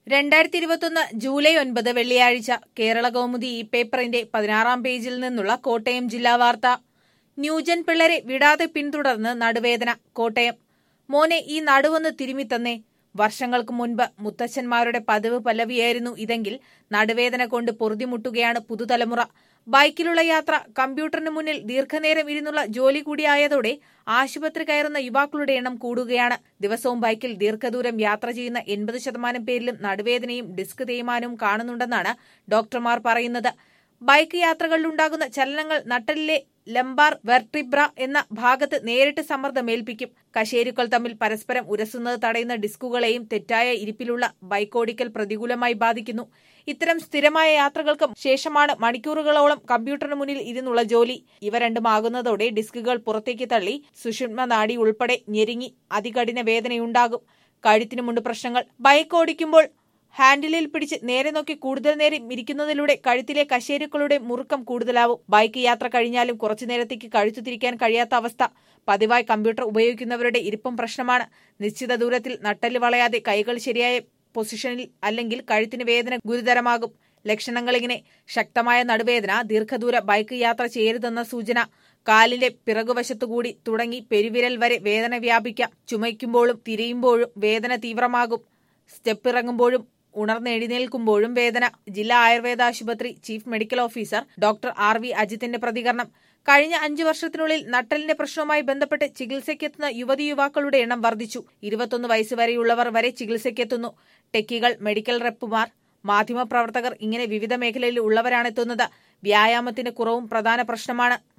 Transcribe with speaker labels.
Speaker 1: രണ്ടായിരത്തി ഇരുപത്തൊന്ന് ജൂലൈ ഒൻപത് വെള്ളിയാഴ്ച കേരള കൗമുദി ഈ പേപ്പറിന്റെ പതിനാറാം പേജിൽ നിന്നുള്ള കോട്ടയം ജില്ലാ വാർത്ത ന്യൂജൻ പിള്ളരെ വിടാതെ പിന്തുടർന്ന് നടുവേദന കോട്ടയം മോനെ ഈ നടുവൊന്ന് തിരുമിത്തന്നേ വർഷങ്ങൾക്ക് മുൻപ് മുത്തച്ഛന്മാരുടെ പതിവ് പല്ലവിയായിരുന്നു ഇതെങ്കിൽ നടുവേദന കൊണ്ട് പൊറുതിമുട്ടുകയാണ് പുതുതലമുറ ബൈക്കിലുള്ള യാത്ര കമ്പ്യൂട്ടറിന് മുന്നിൽ ദീർഘനേരം ഇരുന്നുള്ള ജോലി കൂടിയായതോടെ ആശുപത്രി കയറുന്ന യുവാക്കളുടെ എണ്ണം കൂടുകയാണ് ദിവസവും ബൈക്കിൽ ദീർഘദൂരം യാത്ര ചെയ്യുന്ന എൺപത് ശതമാനം പേരിലും നടുവേദനയും ഡിസ്ക് തേയ്മാനവും കാണുന്നുണ്ടെന്നാണ് ഡോക്ടർമാർ പറയുന്നത് ബൈക്ക് യാത്രകളിലുണ്ടാകുന്ന ചലനങ്ങൾ നട്ടലിലെ ലംബാർ വെർട്ടിബ്ര എന്ന ഭാഗത്ത് നേരിട്ട് സമ്മർദ്ദമേൽപ്പിക്കും കശേരുക്കൾ തമ്മിൽ പരസ്പരം ഉരസുന്നത് തടയുന്ന ഡിസ്കുകളെയും തെറ്റായ ഇരിപ്പിലുള്ള ബൈക്കോടിക്കൽ പ്രതികൂലമായി ബാധിക്കുന്നു ഇത്തരം സ്ഥിരമായ യാത്രകൾക്ക് ശേഷമാണ് മണിക്കൂറുകളോളം കമ്പ്യൂട്ടറിന് മുന്നിൽ ഇരുന്നുള്ള ജോലി ഇവ രണ്ടുമാകുന്നതോടെ ഡിസ്കുകൾ പുറത്തേക്ക് തള്ളി സുഷുമ്ന നാഡി ഉൾപ്പെടെ ഞെരുങ്ങി അതികഠിന വേദനയുണ്ടാകും കഴുത്തിനുമുണ്ട് പ്രശ്നങ്ങൾ ബൈക്ക് ഓടിക്കുമ്പോൾ ഹാൻഡിലിൽ പിടിച്ച് നേരെ നോക്കി കൂടുതൽ നേരം ഇരിക്കുന്നതിലൂടെ കഴുത്തിലെ കശേരുക്കളുടെ മുറുക്കം കൂടുതലാവും ബൈക്ക് യാത്ര കഴിഞ്ഞാലും കുറച്ചു നേരത്തേക്ക് കഴുത്തു തിരിക്കാൻ കഴിയാത്ത അവസ്ഥ പതിവായി കമ്പ്യൂട്ടർ ഉപയോഗിക്കുന്നവരുടെ ഇരിപ്പും പ്രശ്നമാണ് നിശ്ചിത ദൂരത്തിൽ നട്ടല് വളയാതെ കൈകൾ ശരിയായ പൊസിഷനിൽ അല്ലെങ്കിൽ കഴുത്തിന് വേദന ഗുരുതരമാകും ലക്ഷണങ്ങൾ ഇങ്ങനെ ശക്തമായ നടുവേദന ദീർഘദൂര ബൈക്ക് യാത്ര ചെയ്യരുതെന്ന സൂചന കാലിന്റെ പിറകുവശത്തുകൂടി തുടങ്ങി പെരുവിരൽ വരെ വേദന വ്യാപിക്കാം ചുമയ്ക്കുമ്പോഴും തിരിയുമ്പോഴും വേദന തീവ്രമാകും സ്റ്റെപ്പ് ഇറങ്ങുമ്പോഴും ഉണർന്നെഴുന്നേൽക്കുമ്പോഴും വേദന ജില്ലാ ആയുർവേദ ആശുപത്രി chief medical officer doctor R V അജിത്തിന്റെ പ്രതികരണം കഴിഞ്ഞ അഞ്ചു വർഷത്തിനുള്ളിൽ നട്ടലിന്റെ പ്രശ്നവുമായി ബന്ധപ്പെട്ട് ചികിത്സയ്ക്കെത്തുന്ന യുവതി യുവാക്കളുടെ എണ്ണം വർദ്ധിച്ചു ഇരുപത്തൊന്ന് വയസ്സ് വരെയുള്ളവർ വരെ ചികിത്സയ്ക്കെത്തുന്നു ടെക്കികൾ മെഡിക്കൽ റെപ്പുമാർ മാധ്യമപ്രവർത്തകർ ഇങ്ങനെ വിവിധ മേഖലയിൽ ഉള്ളവരാണെത്തുന്നത് വ്യായാമത്തിന്റെ കുറവും പ്രധാന പ്രശ്നമാണ്